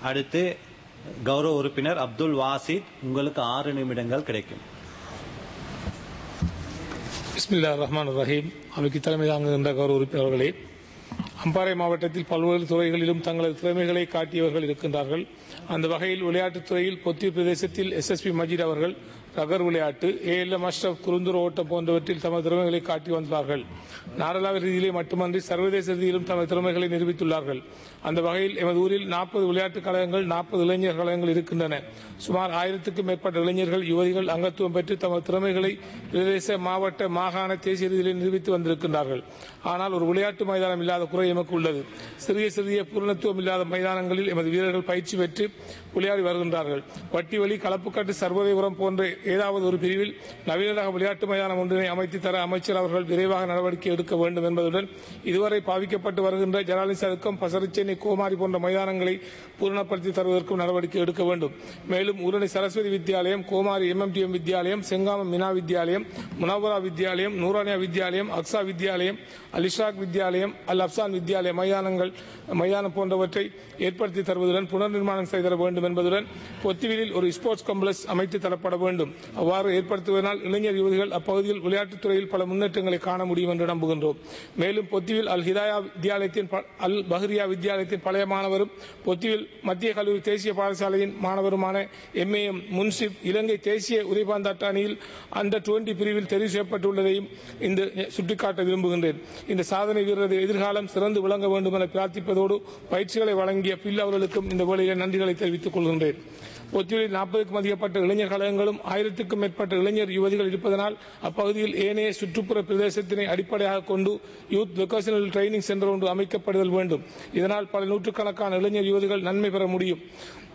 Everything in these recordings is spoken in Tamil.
அடுத்து கௌரவ உறுப்பினர் அப்துல் வாசித் உங்களுக்கு ஆறு நிமிடங்கள் கிடைக்கும் பிஸ்மில்லா ரஹ்மான் ரஹீம் அவைக்கு தலைமை தாங்குகின்ற கௌரவ உறுப்பினர்களே அம்பாறை மாவட்டத்தில் பல்வேறு துறைகளிலும் தங்களது திறமைகளை காட்டியவர்கள் இருக்கின்றார்கள் அந்த வகையில் விளையாட்டுத் துறையில் பொத்தியூர் பிரதேசத்தில் எஸ்எஸ்பி மஜீத் அவர்கள் ரகர் விளையாட்டு ஏஎல்எம் அஷ்ரப் குறுந்தூர் ஓட்டம் போன்றவற்றில் தமது திறமைகளை காட்டி வந்தார்கள் நாடளாவிய ரீதியிலே மட்டுமன்றி சர்வதேச ரீதியிலும் தமது திறமைகளை நிரூபித்துள்ளார்கள் அந்த வகையில் எமது ஊரில் நாற்பது விளையாட்டுக் கழகங்கள் நாற்பது இளைஞர் கழகங்கள் இருக்கின்றன சுமார் ஆயிரத்துக்கும் மேற்பட்ட இளைஞர்கள் யுவதிகள் அங்கத்துவம் பெற்று தமது திறமைகளை பிரதேச மாவட்ட மாகாண தேசிய ரீதியில் நிரூபித்து வந்திருக்கின்றார்கள் ஆனால் ஒரு விளையாட்டு மைதானம் இல்லாத குறை எமக்கு உள்ளது சிறிய சிறிய பூரணத்துவம் இல்லாத மைதானங்களில் எமது வீரர்கள் பயிற்சி பெற்று விளையாடி வருகின்றார்கள் வட்டிவெளி களப்புக்காட்டு சர்வதேபுரம் போன்ற ஏதாவது ஒரு பிரிவில் நவீன ரக விளையாட்டு மைதானம் ஒன்றினை அமைத்து தர அமைச்சர் அவர்கள் விரைவாக நடவடிக்கை எடுக்க வேண்டும் என்பதுடன் இதுவரை பாவிக்கப்பட்டு வருகின்ற ஜலாலி சதுக்கம் பசரிச்சென்னை கோமாரி போன்ற மைதானங்களை பூரணப்படுத்தி தருவதற்கும் நடவடிக்கை எடுக்க வேண்டும் மேலும் ஊரணி சரஸ்வதி வித்யாலயம் கோமாரி எம்எம்டிஎம் வித்யாலயம் செங்காமம் மினா வித்யாலயம் முனவரா வித்யாலயம் நூரானியா வித்யாலயம் அக்ஸா வித்யாலயம் அலிஷாக் வித்யாலயம் அல் அப்சான் வித்யாலய மைதானங்கள் மைதானம் போன்றவற்றை ஏற்படுத்தி தருவதுடன் புனர் நிர்மாணம் செய்து தர வேண்டும் என்பதுடன் பொத்திவிலில் ஒரு ஸ்போர்ட்ஸ் காம்ப்ளெக்ஸ் அமைத்து தரப்பட வேண்டும் அவ்வாறு ஏற்படுத்துவதனால் இளைஞர் யுவதிகள் அப்பகுதியில் விளையாட்டுத் துறையில் பல முன்னேற்றங்களை காண முடியும் என்று நம்புகின்றோம் மேலும் பொத்திவில் அல் ஹிதாயா வித்யாலயத்தின் ப- அல் பஹ்ரியா வித்யாலயத்தின் பழைய மாணவரும் பொத்திவில் மத்திய கல்லூரி தேசிய பாடசாலையின் மாணவருமான எம்ஏஎம் முன்சிப் இலங்கை தேசிய உதைபாந்தாட்ட அணியில் அண்டர் டுவெண்டி பிரிவில் தெரிவு செய்யப்பட்டுள்ளதையும் இந்த சுட்டிக்காட்ட விரும்புகின்றேன் இந்த சாதனை வீரரது எதிர்காலம் சிறந்து விளங்க வேண்டும் என பிரார்த்திப்பதோடு பயிற்சிகளை வழங்கிய பில் அவர்களுக்கும் இந்த வேளையிலே நன்றிகளை தெரிவித்துக் கொள்கின்றேன் ஒத்தியில் நாற்பதுக்கும் அதிகப்பட்ட இளைஞர் கழகங்களும் ஆயிரத்துக்கும் மேற்பட்ட இளைஞர் யுவதிகள் இருப்பதனால் அப்பகுதியில் ஏனைய சுற்றுப்புற பிரதேசத்தினை அடிப்படையாக கொண்டு யூத் வெக்கேஷனல் ட்ரைனிங் சென்டர் ஒன்று அமைக்கப்படுதல் வேண்டும் இதனால் பல நூற்றுக்கணக்கான இளைஞர் யுவதிகள் நன்மை பெற முடியும்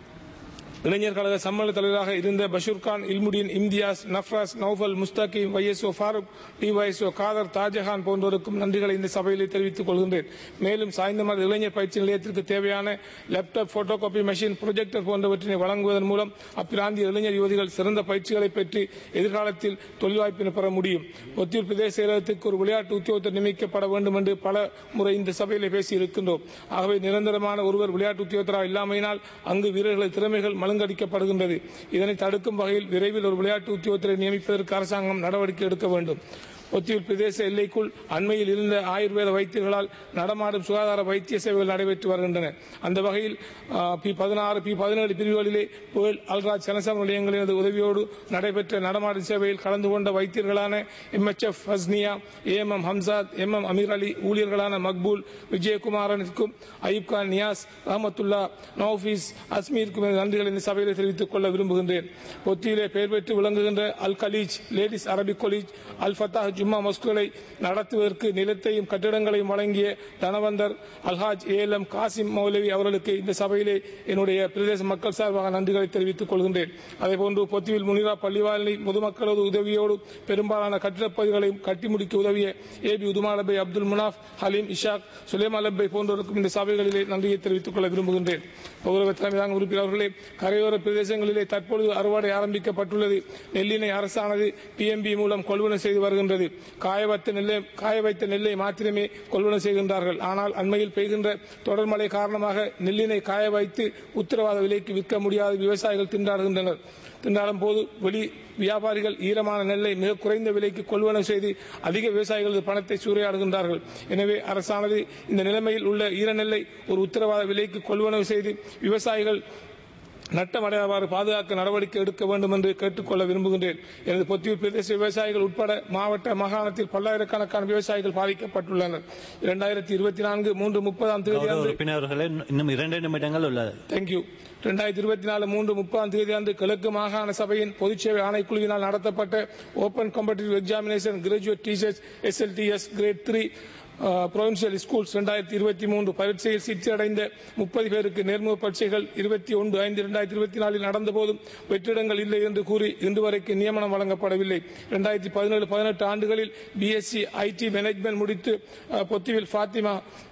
இளைஞர் கழக சம்மேளன தலைவராக இருந்த பஷீர் கான் இல்முடின் இம்தியாஸ் நஃப்ராஸ் நௌஃபல் முஸ்தாகிம் வைஎஸ்ஓ ஃபாரூக் டிஒய்எஸ்ஓ காதர் தாஜஹான் போன்றோருக்கும் நன்றிகளை இந்த சபையிலே தெரிவித்துக் கொள்கின்றேன் மேலும் சாய்ந்தமர் இளைஞர் பயிற்சி நிலையத்திற்கு தேவையான laptop photo copy machine projector போன்றவற்றினை வழங்குவதன் மூலம் அப்பிராந்திய இளைஞர் யுவதிகள் சிறந்த பயிற்சிகளை பெற்று எதிர்காலத்தில் தொழில் வாய்ப்பினை பெற முடியும் ஒத்தியூர் பிரதேச செயலகத்துக்கு ஒரு விளையாட்டு உத்தியோகத்தர் நியமிக்கப்பட வேண்டும் என்று பல முறை இந்த சபையிலே பேசி இருக்கின்றோம் ஆகவே நிரந்தரமான ஒருவர் விளையாட்டு உத்தியோகத்தராக இல்லாமையினால் அங்கு வீரர்களது திறமைகள் மழுங்கடிக்கப்படுகின்றது இதனை தடுக்கும் வகையில் விரைவில் ஒரு விளையாட்டு உத்தியோகத்தரை நியமிப்பதற்கு அரசாங்கம் நடவடிக்கை எடுக்க வேண்டும் ஒத்தியூர் பிரதேச எல்லைக்குள் அண்மையில் இருந்த ஆயுர்வேத வைத்தியர்களால் நடமாடும் சுகாதார வைத்திய சேவைகள் நடைபெற்று வருகின்றன அந்த வகையில் ஆ, பி பதினாறு பி பதினேழு பிரிவுகளிலே புகழ் அல்ராஜ் சனசம் நிலையங்களினது உதவியோடு நடைபெற்ற நடமாடும் சேவையில் கலந்து கொண்ட வைத்தியர்களான MHF Hasniya AMM Hamsath MM Ameer Ali ஊழியர்களான மக்பூல் விஜயகுமாரனுக்கும் அயூப் கான் நியாஸ் ரஹமத்துல்லா நௌஃபீஸ் அஸ்மீருக்கும் எனது நன்றிகளை இந்த சபையில் தெரிவித்துக் கொள்ள விரும்புகின்றேன் ஒத்தியிலே பெயர் பெற்று விளங்குகின்ற Al Khaleej ladies Arabic college Al Fattah Jumma மஸ்குகளை நடத்துவதற்கு நிலத்தையும் கட்டிடங்களையும் வழங்கிய தனவந்தர் அல்ஹாஜ் ஏஎல்எம் காசிம் மௌலவி அவர்களுக்கு இந்த சபையிலே என்னுடைய பிரதேச மக்கள் சார்பாக நன்றிகளை தெரிவித்துக் கொள்கின்றேன் அதேபோன்று பொத்திவில் முனிரா பள்ளிவாயலை பொதுமக்களது உதவியோடு பெரும்பாலான கட்டிடப் பகுதிகளையும் கட்டி முடிக்க உதவிய ஏபி உதுமாலபை அப்துல் முனாஃப் ஹலீம் இஷாக் சுலேம் அலப்பை போன்றோருக்கும் இந்த சபைகளிலே நன்றியை தெரிவித்துக் கொள்ள விரும்புகின்றேன் கௌரவ தலைமையாக உறுப்பினர்களே கரையோர பிரதேசங்களிலே தற்பொழுது அறுவடை ஆரம்பிக்கப்பட்டுள்ளது நெல்லினை அரசானது பிஎம்பி மூலம் கொள்வனை செய்து வருகின்றது காய வைத்த நெல்லை காய வைத்த நெல்லை மாத்திரமே கொள்வனை செய்கின்றார்கள் ஆனால் அண்மையில் பெய்கின்ற தொடர் மழை காரணமாக நெல்லினை காய வைத்து உத்தரவாத விலைக்கு விற்க முடியாத விவசாயிகள் திண்டாடுகின்றனர் திண்டாடும் போது வெளி வியாபாரிகள் ஈரமான நெல்லை மிக குறைந்த விலைக்கு கொள்வனை செய்து அதிக விவசாயிகளது பணத்தை சூறையாடுகின்றார்கள் எனவே அரசானது இந்த நிலைமையில் உள்ள ஈர நெல்லை ஒரு உத்தரவாத விலைக்கு கொள்வனவு செய்து விவசாயிகள் நட்டமடையாவாறு பாதுகாக்க நடவடிக்கை எடுக்க வேண்டும் என்று கேட்டுக்கொள்ள விரும்புகின்றேன் எனது பொத்தியூர் பிரதேச விவசாயிகள் உட்பட மாவட்ட மாகாணத்தில் பல்லாயிரக்கணக்கான விவசாயிகள் பாதிக்கப்பட்டுள்ளனர் இரண்டாயிரத்தி இருபத்தி நான்கு மூன்று முப்பதாம் தேதி கௌரவ அன்று உறுப்பினர்களே இன்னும் இரண்டு நிமிடங்கள் உள்ளது தேங்க்யூ ரெண்டாயிரத்தி இருபத்தி நாலு மூன்று முப்பதாம் தேதி அன்று கிழக்கு மாகாண சபையின் பொதுச்சேவை ஆணைக்குழுவினால் நடத்தப்பட்ட open competitive examination graduate teachers SLTS grade three provincial schools ரெண்டாயிரத்தி இருபத்தி மூன்று பரீட்சையில் சித்தி அடைந்த முப்பது பேருக்கு நேர்முக பரீட்சைகள் இருபத்தி ஒன்று ஐந்து ரெண்டாயிரத்தி இருபத்தி நாலில் நடந்தபோதும் வெற்றிடங்கள் இல்லை என்று கூறி இன்று வரைக்கும் நியமனம் வழங்கப்படவில்லை ரெண்டாயிரத்தி பதினேழு பதினெட்டு ஆண்டுகளில் பிஎஸ்சி ஐடி மேனேஜ்மெண்ட் முடித்து அஹ், பொத்திவில் ஃபாத்திமா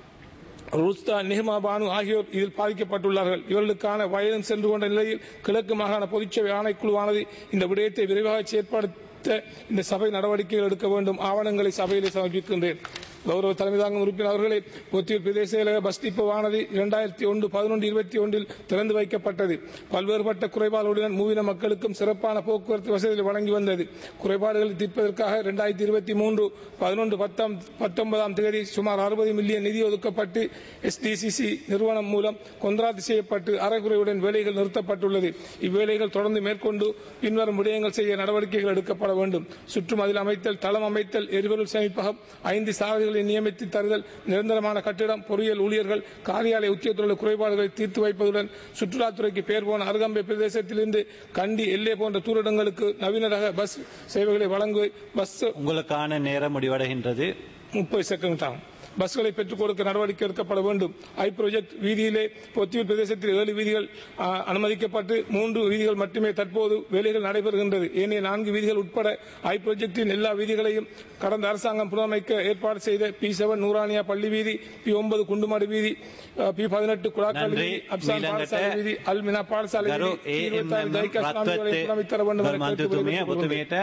ருஸ்தா நிஹ்மா பானு ஆகியோர் இதில் பாதிக்கப்பட்டுள்ளார்கள் இவர்களுக்கான வயதும் சென்று கொண்ட நிலையில் கிழக்கு மாகாண பொதுச்சேவை ஆணைக்குழுவானது இந்த விடயத்தை விரைவாக செயற்படுத்த இந்த சபை நடவடிக்கைகள் எடுக்க வேண்டும் ஆவணங்களை சபையிலே சமர்ப்பிக்கின்றேன் கௌரவ தலைமை தாங்கும் உறுப்பினர் அவர்களே பொத்தியூர் பிரதேச செயலக பஸ் டிப்போவானது இரண்டாயிரத்தி ஒன்று பதினொன்று இருபத்தி ஒன்றில் திறந்து வைக்கப்பட்டது பல்வேறுபட்ட குறைபாடுகளுடன் மூவின மக்களுக்கும் சிறப்பான போக்குவரத்து வசதிகளை வழங்கி வந்தது குறைபாடுகளை தீர்ப்பதற்காக இரண்டாயிரத்தி இருபத்தி மூன்று பதினொன்று பத்தாம் பத்தொன்பதாம் தேதி சுமார் அறுபது மில்லியன் நிதி ஒதுக்கப்பட்டு எஸ்டிசிசி நிறுவனம் மூலம் கொந்தராத்து செய்யப்பட்டு அறகுறையுடன் வேலைகள் நிறுத்தப்பட்டுள்ளது இவ்வேலைகள் தொடர்ந்து மேற்கொண்டு பின்வரும் விடயங்கள் செய்ய நடவடிக்கைகள் எடுக்கப்பட வேண்டும் சுற்றுமதில் அமைத்தல் தளம் அமைத்தல் எரிபொருள் சேமிப்பகம் ஐந்து சாரதிகளை நியமித்து தருதல் நிரந்தரமான கட்டிடம் பொறியியல் ஊழியர்கள் காரியாலய உத்தியோகத்தொழில் குறைபாடுகளை தீர்த்து வைப்பதுடன் சுற்றுலாத்துறைக்கு பெயர் போன அருகம்பை பிரதேசத்திலிருந்து கண்டி எல்லை போன்ற தூரடங்களுக்கு நவீன ரக பஸ் சேவைகளை வழங்கு பஸ் உங்களுக்கான நேரம் முடிவடைகின்றது முப்பது செகண்ட் தான் பஸ்களை பெற்றுக் கொடுக்க நடவடிக்கை எடுக்கப்பட வேண்டும் ஐ ப்ராஜெக்ட் வீதியிலே பொத்தியூர் பிரதேசத்தில் ஏழு வீதிகள் ஆ, அனுமதிக்கப்பட்டு மூன்று வீதிகள் மட்டுமே தற்போது வேலைகள் நடைபெறுகின்றது ஏனைய நான்கு வீதிகள் உட்பட ஐ ப்ராஜெக்டின் எல்லா வீதிகளையும் கடந்த அரசாங்கம் புனரமைக்க ஏற்பாடு செய்த பி செவன் நூறானியா பள்ளி வீதி பி ஒன்பது குண்டுமடு வீதி பி பதினெட்டு குழாக்கால் நன்றி. வீதி அப்சான் மீளங்கட்ட பாடசாலை வீதி அல்மினா பாடசாலை ගරු வீதி இருபத்தாறு AMM தைக்காஸ் நான்கு රත්වත්තේ புனரமைத்தர வேண்டும் என கேட்டு මන්ත්‍රතුමිය விடைபெற்றுக் கொள்கிறேன். ඔබතුමියට